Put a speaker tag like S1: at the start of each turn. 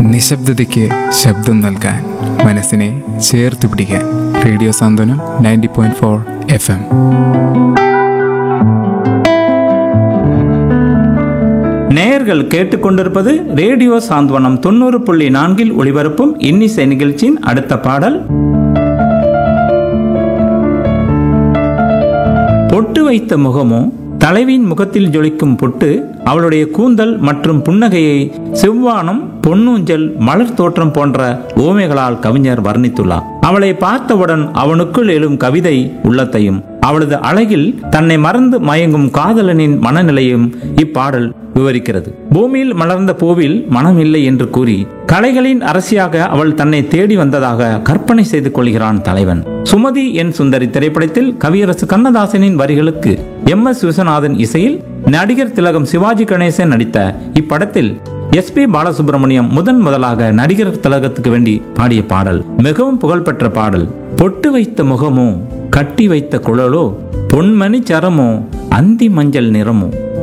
S1: നിശബ്ദതയ്ക്ക് ശബ്ദം നൽകാൻ മനസ്സിനെ ചേർത്ത് പിടിക്കാൻ radio Santhwanam ninety point four F M
S2: நேயர்கள் கேட்டுக்கொண்டிருப்பது ரேடியோ சாந்த்வனம் தொண்ணூறு புள்ளி நான்கில் ஒளிபரப்பும் இன்னிசை நிகழ்ச்சியின் அடுத்த பாடல் பொட்டு வைத்த முகமோ தலைவியின் முகத்தில் ஜொலிக்கும் பொட்டு அவளுடைய கூந்தல் மற்றும் புன்னகையை செவ்வானம் பொன்னூஞ்சல் மலர் தோற்றம் போன்ற ஓமைகளால் கவிஞர் வர்ணித்துள்ளார் அவளை பார்த்தவுடன் அவனுக்குள் எழும் கவிதை உள்ளத்தையும் அவளது அழகில் தன்னை மறந்து மயங்கும் காதலனின் மனநிலையும் இப்பாடல் விவரிக்கிறது பூமியில் மலர்ந்த பூவில் மனம் இல்லை என்று கூறி கலைகளின் அரசியாக அவள் தன்னை தேடி வந்ததாக கற்பனை செய்து கொள்கிறான் தலைவன் சுமதி என் சுந்தரி திரைப்படத்தில் கவியரசு கண்ணதாசனின் வரிகளுக்கு எம் எஸ் விஸ்வநாதன் இசையில் நடிகர் திலகம் சிவாஜி கணேசன் நடித்த இப்படத்தில் எஸ் பி பாலசுப்ரமணியம் முதன் முதலாக நடிகர் திலகத்துக்கு வேண்டி பாடிய பாடல் மிகவும் புகழ்பெற்ற பாடல் பொட்டு வைத்த முகமோ கட்டி வைத்த குழலோ பொன்மணி சரமோ அந்தி மஞ்சள் நிறமோ